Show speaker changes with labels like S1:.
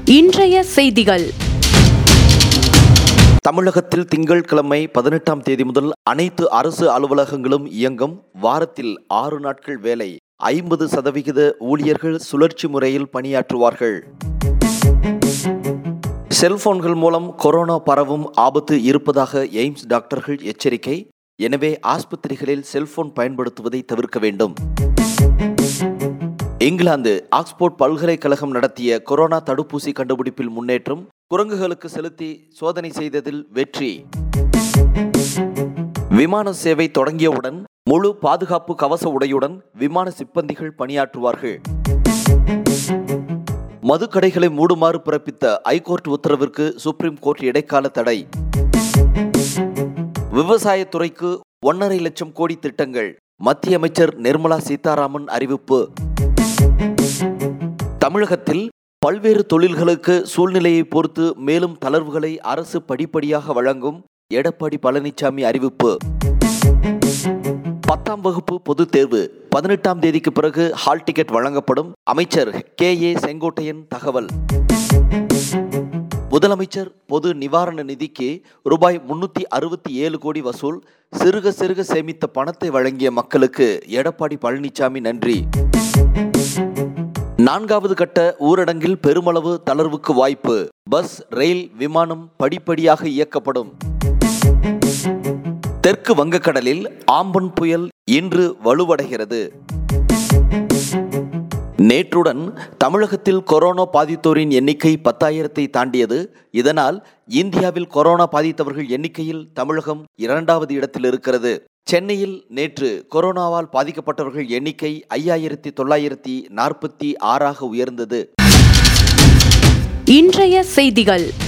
S1: இன்றைய செய்திகள்
S2: தமிழகத்தில் திங்கட்கிழமை பதினெட்டாம் தேதி முதல் அனைத்து அரசு அலுவலகங்களும் இயங்கும் வாரத்தில் ஆறு நாட்கள் வேலை ஐம்பது சதவிகித ஊழியர்கள் சுழற்சி முறையில் பணியாற்றுவார்கள் செல்போன்கள் மூலம் கொரோனா பரவும் ஆபத்து இருப்பதாக எய்ம்ஸ் டாக்டர்கள் எச்சரிக்கை எனவே ஆஸ்பத்திரிகளில் செல்போன் பயன்படுத்துவதை தவிர்க்க வேண்டும் இங்கிலாந்து ஆக்ஸ்போர்ட் பல்கலைக்கழகம் நடத்திய கொரோனா தடுப்பூசி கண்டுபிடிப்பில் முன்னேற்றம் குரங்குகளுக்கு செலுத்தி சோதனை செய்ததில் வெற்றி விமான சேவை தொடங்கியவுடன் முழு பாதுகாப்பு கவச உடையுடன் விமான சிப்பந்திகள் பணியாற்றுவார்கள் மதுக்கடைகளை மூடுமாறு பிறப்பித்த ஐகோர்ட் உத்தரவிற்கு சுப்ரீம் கோர்ட் இடைக்கால தடை விவசாயத்துறைக்கு ஒன்றரை லட்சம் கோடி திட்டங்கள் மத்திய அமைச்சர் நிர்மலா சீதாராமன் அறிவிப்பு தமிழகத்தில் பல்வேறு தொழில்களுக்கு சூழ்நிலையை பொறுத்து மேலும் தளர்வுகளை அரசு படிப்படியாக வழங்கும் எடப்பாடி பழனிசாமி அறிவிப்பு பத்தாம் வகுப்பு பொதுத் தேர்வு பதினெட்டாம் தேதிக்கு பிறகு ஹால் டிக்கெட் வழங்கப்படும் அமைச்சர் கே ஏ செங்கோட்டையன் தகவல் முதலமைச்சர் பொது நிவாரண நிதிக்கு ரூபாய் முன்னூத்தி அறுபத்தி ஏழு கோடி வசூல் சிறுக சிறுக சேமித்த பணத்தை வழங்கிய மக்களுக்கு எடப்பாடி பழனிசாமி நன்றி நான்காவது கட்ட ஊரடங்கில் பெருமளவு தளர்வுக்கு வாய்ப்பு பஸ் ரயில் விமானம் படிப்படியாக இயக்கப்படும் தெற்கு வங்கக்கடலில் ஆம்பன் புயல் இன்று வலுவடைகிறது நேற்றுடன் தமிழகத்தில் கொரோனா பாதித்தோரின் எண்ணிக்கை பத்தாயிரத்தை தாண்டியது இதனால் இந்தியாவில் கொரோனா பாதித்தவர்கள் எண்ணிக்கையில் தமிழகம் இரண்டாவது இடத்தில் இருக்கிறது சென்னையில் நேற்று கொரோனாவால் பாதிக்கப்பட்டவர்கள் எண்ணிக்கை ஐயாயிரத்தி தொள்ளாயிரத்தி நாற்பத்தி ஆறாக உயர்ந்தது
S1: இன்றைய செய்திகள்